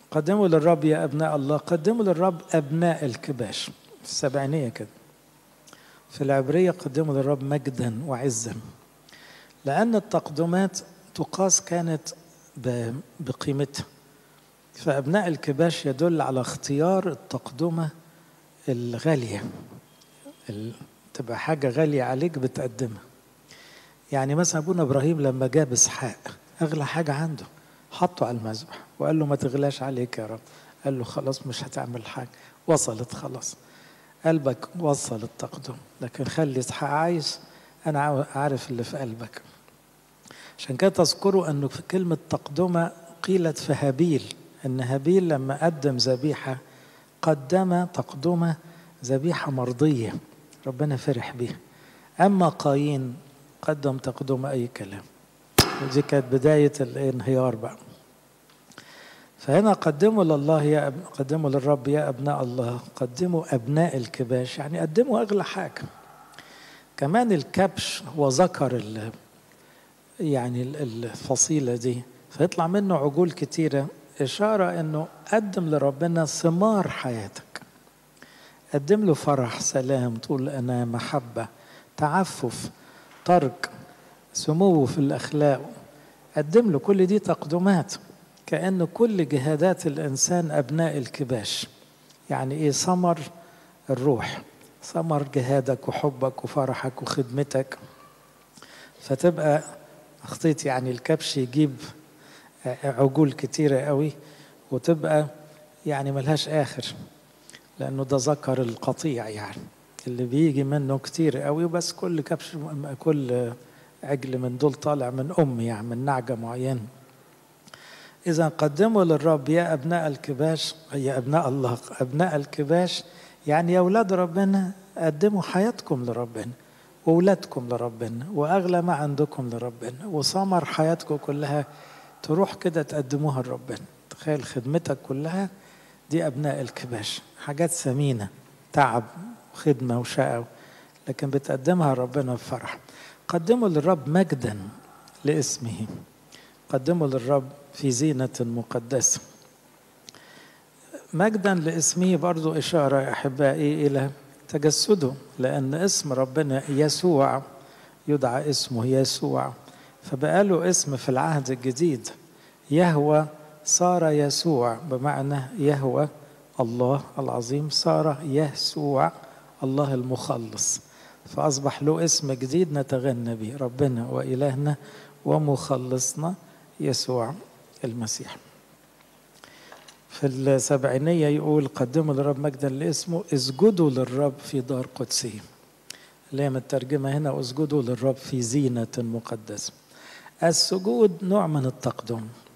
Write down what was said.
قدموا للرب يا أبناء الله قدموا للرب أبناء الكباش في السبعينية كده في العبرية قدموا للرب مجدا وعزا لأن التقدمات تقاس كانت بقيمتها فأبناء الكباش يدل على اختيار التقدمة الغالية تبقى حاجة غالية عليك بتقدمها يعني مثلا أبونا إبراهيم لما جاب إسحاق أغلى حاجة عنده حطه على المذبح وقال له ما تغلاش عليك يا رب قال له خلاص مش هتعمل حاجة وصلت خلاص قلبك وصل التقدم لكن خلي إسحاق عايش أنا عارف اللي في قلبك عشان كده تذكروا أنه في كلمة تقدمة قيلت في هابيل أن هابيل لما قدم ذبيحة قدم تقدمة ذبيحة مرضية ربنا فرح بيها أما قايين قدم تقدمة أي كلام ودي كانت بداية الانهيار بقى فهنا قدموا لله يا أب... قدموا للرب يا أبناء الله قدموا أبناء الكباش يعني قدموا أغلى حاجة كمان الكبش هو ذكر ال... يعني الفصيلة دي فيطلع منه عجول كتيرة إشارة إنه قدم لربنا ثمار حياتك قدم له فرح سلام طول أنا محبة تعفف ترك سمو في الأخلاق قدم له كل دي تقدمات كأن كل جهادات الإنسان أبناء الكباش يعني إيه ثمر الروح ثمر جهادك وحبك وفرحك وخدمتك فتبقى أخطيت يعني الكبش يجيب عجول كتيرة قوي وتبقى يعني ملهاش آخر لأنه ده ذكر القطيع يعني اللي بيجي منه كتير قوي بس كل كبش كل عجل من دول طالع من أم يعني من نعجة معينة إذا قدموا للرب يا أبناء الكباش يا أبناء الله أبناء الكباش يعني يا أولاد ربنا قدموا حياتكم لربنا وأولادكم لربنا وأغلى ما عندكم لربنا وثمر حياتكم كلها تروح كده تقدموها لربنا تخيل خدمتك كلها دي أبناء الكباش حاجات ثمينة تعب وخدمة وشقة لكن بتقدمها ربنا بفرح قدموا للرب مجدا لاسمه قدموا للرب في زينة مقدسة مجدا لاسمه برضو إشارة يا أحبائي إلى تجسده لأن اسم ربنا يسوع يدعى اسمه يسوع فبقى له اسم في العهد الجديد يهوى صار يسوع بمعنى يهوى الله العظيم صار يسوع الله المخلص فأصبح له اسم جديد نتغنى به ربنا وإلهنا ومخلصنا يسوع المسيح في السبعينية يقول قدموا للرب مجدا لاسمه اسجدوا للرب في دار قدسه اللي هي مترجمة هنا اسجدوا للرب في زينة مقدسة السجود نوع من التقدم